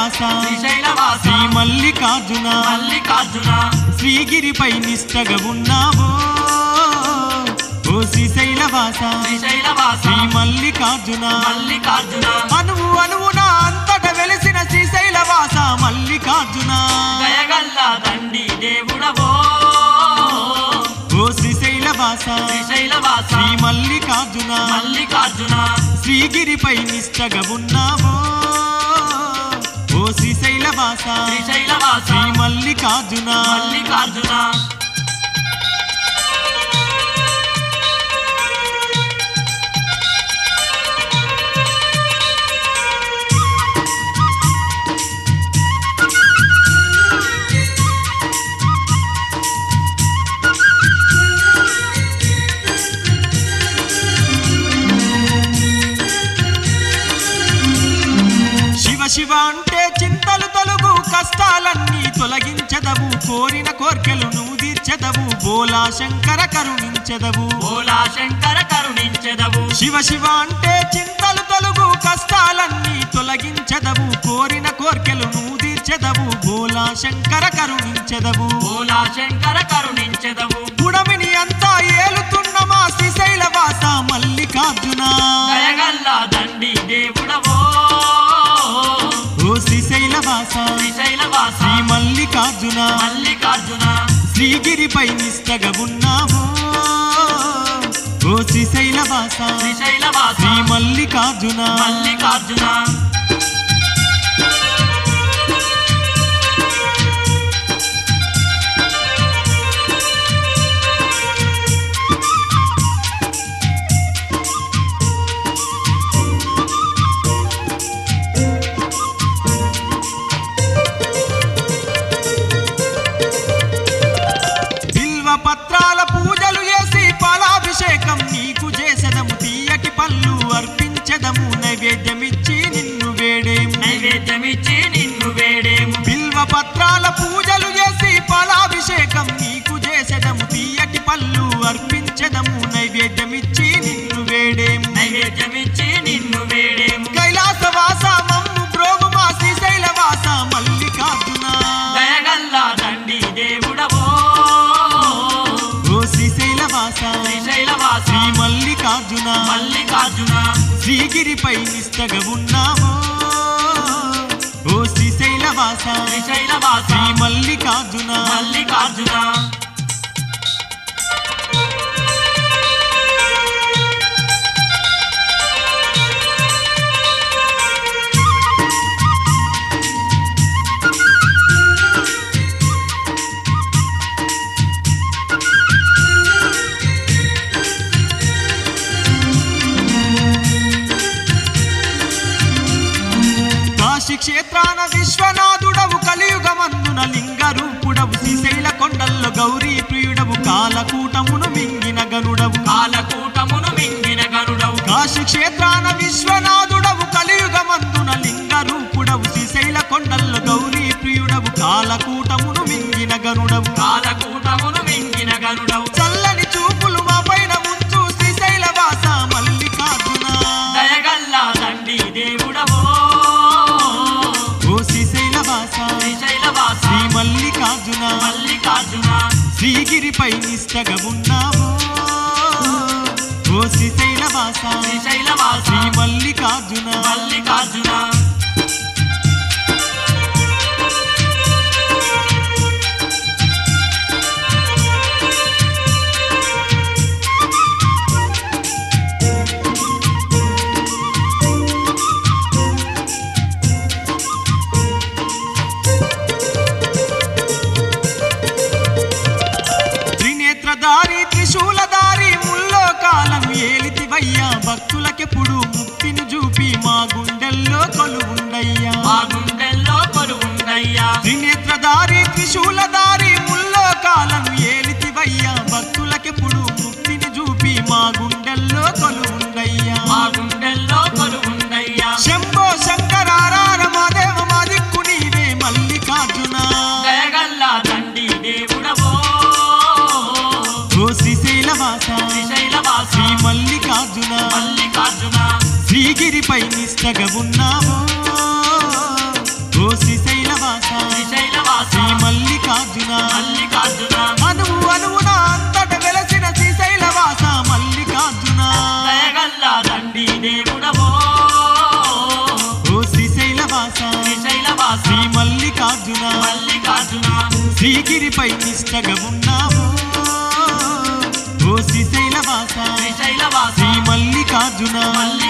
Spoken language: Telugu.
శ్రీశైలవాస శ్రీశైలవాస శ్రీ మల్లికార్జున మల్లికార్జున శ్రీగిరిపై నిష్టగా ఉన్నావో ఓ శ్రీశైలవాస శ్రీశైలవాస శ్రీ మల్లికార్జున మల్లికార్జున అనువు అనువున అంతట వెలిసిన శ్రీశైలవాస మల్లికార్జున దయగల్ల దండి దేవుడవో ఓ శ్రీశైలవాస శ్రీశైలవాస శ్రీ మల్లికార్జున మల్లికార్జున శ్రీగిరిపై నిష్టగా ఉన్నావో ఓ శ్రీశైలవాస శ్రీశైలవాస శ్రీ మల్లికార్జున మల్లికార్జున శివ శివ అంటే చింతలు తొలుగు కష్టాలన్నీ తొలగించదవు కోరిన కోర్కెలు నువ్వు తీర్చెదవు బోలా శంకర కరుణించెదవు భోలా శంకర కరుణించెదవు శివ శివ అంటే చింతలు తొలుగు కష్టాలన్నీ తొలగించదవు కోరిన కోర్కెలు నువ్వు తీర్చెదవు బోలా శంకర కరుణించెదవు భోలా శంకర కరుణించెదవు పుడమిని అంతా ఏలుతున్న మా శ్రీశైల వాస మల్లికార్జున దయగల్ల దండి దేవుడవో ఓ శ్రీశైల వాస శ్రీశైలవాస శ్రీ మల్లికార్జున మల్లికార్జున శ్రీగిరిపై నిష్టగా ఉన్నావు ఓ శ్రీశైల వాస శ్రీశైలవాస శ్రీ మల్లికార్జున మల్లికార్జున బిల్వ పత్రాల పూజలు చేసి పాలాభిషేకం నీకు చేసదము తీయటి పళ్ళు అర్పించదము నైవేద్యమిచ్చి నిన్ను వేడేము నైవేద్యమిచ్చి నిన్ను వేడేము బిల్వ పత్రాల పూజలు చేసి పాలాభిషేకం నీకు చేసదము తీయటి పళ్ళు అర్పించదము నైవేద్యమిచ్చి నిన్ను వేడేము నైవేద్యమిచ్చి నిన్ను వేడేము కైలాసవాస మమ్ము బ్రోగు మా శ్రీశైల వాస మల్లికార్జున దయగల్ల దండి దేవుడవో ఓ శ్రీశైల వాస శ్రీశైలవాస శ్రీ మల్లికార్జున మల్లికార్జున శ్రీగిరిపై నిష్టగా ఉన్నావో ఓ శ్రీశైల వాస శ్రీశైలవాస శ్రీ మల్లికార్జున మల్లికార్జున కాశీ క్షేత్రాన విశ్వనాథుడవు కలియుగమందున లింగ రూపుడవు శ్రీశైల కొండల్లో గౌరీ ప్రియుడవు కాలకూటమును మింగిన గనుడవు కాలకూటమును మింగిన గరుడవు కాశీ క్షేత్రాన విశ్వనాథుడవు కలియుగమందున లింగ రూపుడవు శ్రీశైల కొండల్లో గౌరీ ప్రియుడవు కాలకూటమును మింగిన గనుడవు కాలకూటమును మింగిన గరుడవు చల్లని చూపులు మా పైన ఉంచు శ్రీశైల వాస మల్లికార్జున దయగల్ల దండి దేవుడవో ఓ శ్రీశైల వాస శ్రీశైలవాస శ్రీ మల్లికార్జున మల్లికార్జున శ్రీగిరిపై నిష్టగా ఉన్నావు ఓ శ్రీశైల వాస శ్రీశైలవాస శ్రీ మల్లికార్జున మల్లికార్జున త్రినేత్రధారి త్రిశూలధారి ముల్లోకాలను ఏలితివయ్యా భక్తులకెప్పుడు ముక్తిని చూపి మా గుండెల్లో కొలువుండయ్యా మా గుండెల్లో కొలువుందయ్యా త్రినేత్రధారి త్రిశూలధారి ముల్లోకాలను ఏలితివయ్యా భక్తులకెప్పుడు ముక్తిని చూపి మా గుండెల్లో కొలువుండయ్యా మా గుండెల్లో కొలువుందయ్యా శంభో శంకరారార మా దేవ మా దిక్కు నీవే మల్లికార్జున దయగల్ల దండి దేవుడవో ఓ శ్రీశైల వాస శ్రీశైలవాస శ్రీ మల్లికార్జున మల్లికార్జున శ్రీగిరిపై నిష్టగా ఉన్నావు ఓ శ్రీశైలవాస శ్రీశైలవాస శ్రీ మల్లికార్జున మల్లికార్జున శ్రీగిరిపై నిష్టగా ఉన్నావు ఓ శ్రీశైలవాస శ్రీశైలవాస శ్రీ మల్లికార్జున మల్లికార్జున